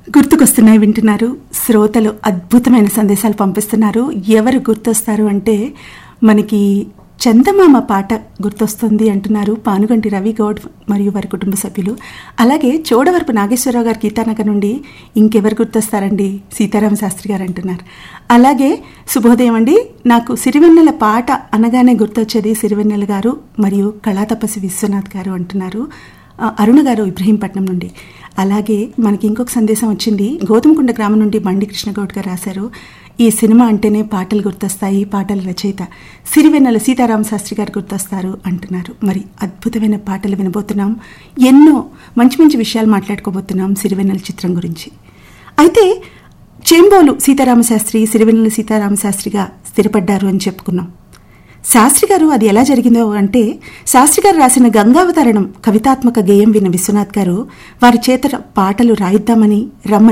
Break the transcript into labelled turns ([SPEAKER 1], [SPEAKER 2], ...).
[SPEAKER 1] గుర్తుకొస్తున్నాయి వింటున్నారు శ్రోతలు అద్భుతమైన సందేశాలు పంపిస్తున్నారు ఎవరు గుర్తొస్తారు అంటే మనకి చందమామ పాట గుర్తొస్తుంది అంటున్నారు పానుగంటి రవి గౌడ్ మరియు వారి కుటుంబ సభ్యులు అలాగే చోడవరపు నాగేశ్వరరావు గారు గీతానగర్ నుండి ఇంకెవరు గుర్తొస్తారండి సీతారామ శాస్త్రి గారు అంటున్నారు అలాగే శుభోదయం అండి నాకు సిరివెన్నెల పాట అనగానే గుర్తొచ్చేది సిరివెన్నెల గారు మరియు కళాతపసి విశ్వనాథ్ గారు అంటున్నారు ఆ, అరుణ గారు ఇబ్రహీంపట్నం నుండి అలాగే మనకి ఇంకొక సందేశం వచ్చింది గౌతమకుండ గ్రామం నుండి బండి కృష్ణగౌడ్ గారు రాశారు ఈ సినిమా అంటేనే పాటలు గుర్తొస్తాయి పాటల రచయిత సిరివెన్నెల సీతారామ శాస్త్రి గారు గుర్తొస్తారు అంటున్నారు మరి అద్భుతమైన పాటలు వినబోతున్నాం ఎన్నో మంచి మంచి విషయాలు మాట్లాడుకోబోతున్నాం సిరివెన్నెల చిత్రం గురించి అయితే చేంబోలు సీతారామ శాస్త్రి సిరివెన్నెల సీతారామ శాస్త్రిగా స్థిరపడ్డారు అని చెప్పుకున్నాం శాస్త్రి గారు అది ఎలా జరిగిందో అంటే శాస్త్రి గారు రాసిన గంగావతరణం కవితాత్మక గేయం విన్న విశ్వనాథ్ గారు వారి చేత పాటలు రాయిద్దామని రమ్మని